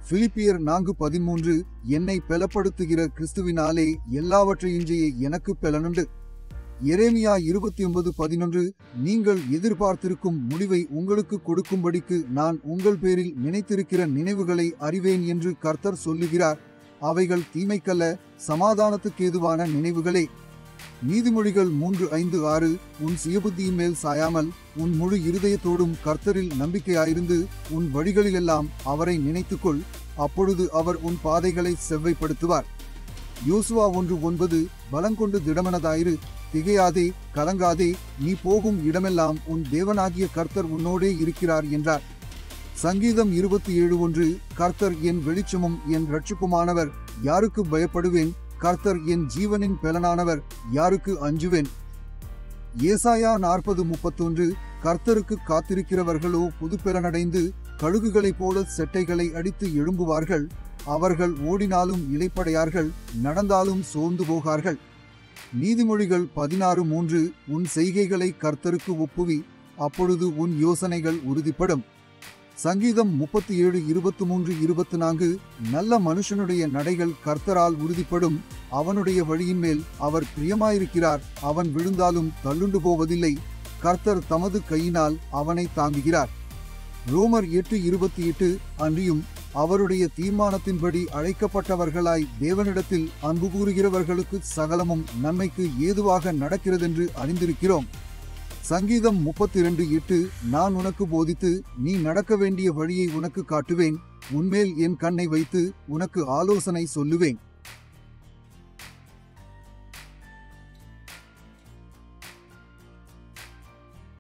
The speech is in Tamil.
பிலிப்பியர் நான்கு பதிமூன்று என்னை பலப்படுத்துகிற கிறிஸ்துவினாலே எல்லாவற்றையும் செய்ய எனக்கு பலனுண்டு எரேமியா இருபத்தி ஒன்பது பதினொன்று நீங்கள் எதிர்பார்த்திருக்கும் முடிவை உங்களுக்கு கொடுக்கும்படிக்கு நான் உங்கள் பேரில் நினைத்திருக்கிற நினைவுகளை அறிவேன் என்று கர்த்தர் சொல்லுகிறார் அவைகள் தீமைக்கல்ல சமாதானத்துக்கு ஏதுவான நினைவுகளே நீதிமொழிகள் மூன்று ஐந்து ஆறு உன் சுயபுத்தியின் மேல் சாயாமல் உன் முழு இருதயத்தோடும் கர்த்தரில் நம்பிக்கையாயிருந்து உன் வழிகளிலெல்லாம் அவரை நினைத்துக்கொள் அப்பொழுது அவர் உன் பாதைகளை செவ்வைப்படுத்துவார் யோசுவா ஒன்று ஒன்பது பலங்கொண்டு திடமனதாயிரு திகையாதே கலங்காதே நீ போகும் இடமெல்லாம் உன் தேவனாகிய கர்த்தர் உன்னோடே இருக்கிறார் என்றார் சங்கீதம் இருபத்தி ஏழு ஒன்று கர்த்தர் என் வெளிச்சமும் என் ரட்சிப்புமானவர் யாருக்கு பயப்படுவேன் கர்த்தர் என் ஜீவனின் பலனானவர் யாருக்கு அஞ்சுவேன் ஏசாயா நாற்பது முப்பத்தொன்று கர்த்தருக்கு காத்திருக்கிறவர்களோ புதுப்பெலனடைந்து கழுகுகளைப் போல செட்டைகளை அடித்து எழும்புவார்கள் அவர்கள் ஓடினாலும் இலைப்படையார்கள் நடந்தாலும் சோர்ந்து போகார்கள் நீதிமொழிகள் பதினாறு மூன்று உன் செய்கைகளை கர்த்தருக்கு ஒப்புவி அப்பொழுது உன் யோசனைகள் உறுதிப்படும் சங்கீதம் முப்பத்தி ஏழு இருபத்தி மூன்று இருபத்தி நான்கு நல்ல மனுஷனுடைய நடைகள் கர்த்தரால் உறுதிப்படும் அவனுடைய வழியின் மேல் அவர் பிரியமாயிருக்கிறார் அவன் விழுந்தாலும் தள்ளுண்டு போவதில்லை கர்த்தர் தமது கையினால் அவனை தாங்குகிறார் ரோமர் எட்டு இருபத்தி எட்டு அன்றியும் அவருடைய தீர்மானத்தின்படி அழைக்கப்பட்டவர்களாய் தேவனிடத்தில் அன்பு கூறுகிறவர்களுக்கு சகலமும் நன்மைக்கு ஏதுவாக நடக்கிறதென்று அறிந்திருக்கிறோம் சங்கீதம் முப்பத்தி இரண்டு எட்டு நான் உனக்கு போதித்து நீ நடக்க வேண்டிய வழியை உனக்கு காட்டுவேன் உன்மேல் என் கண்ணை வைத்து உனக்கு ஆலோசனை சொல்லுவேன்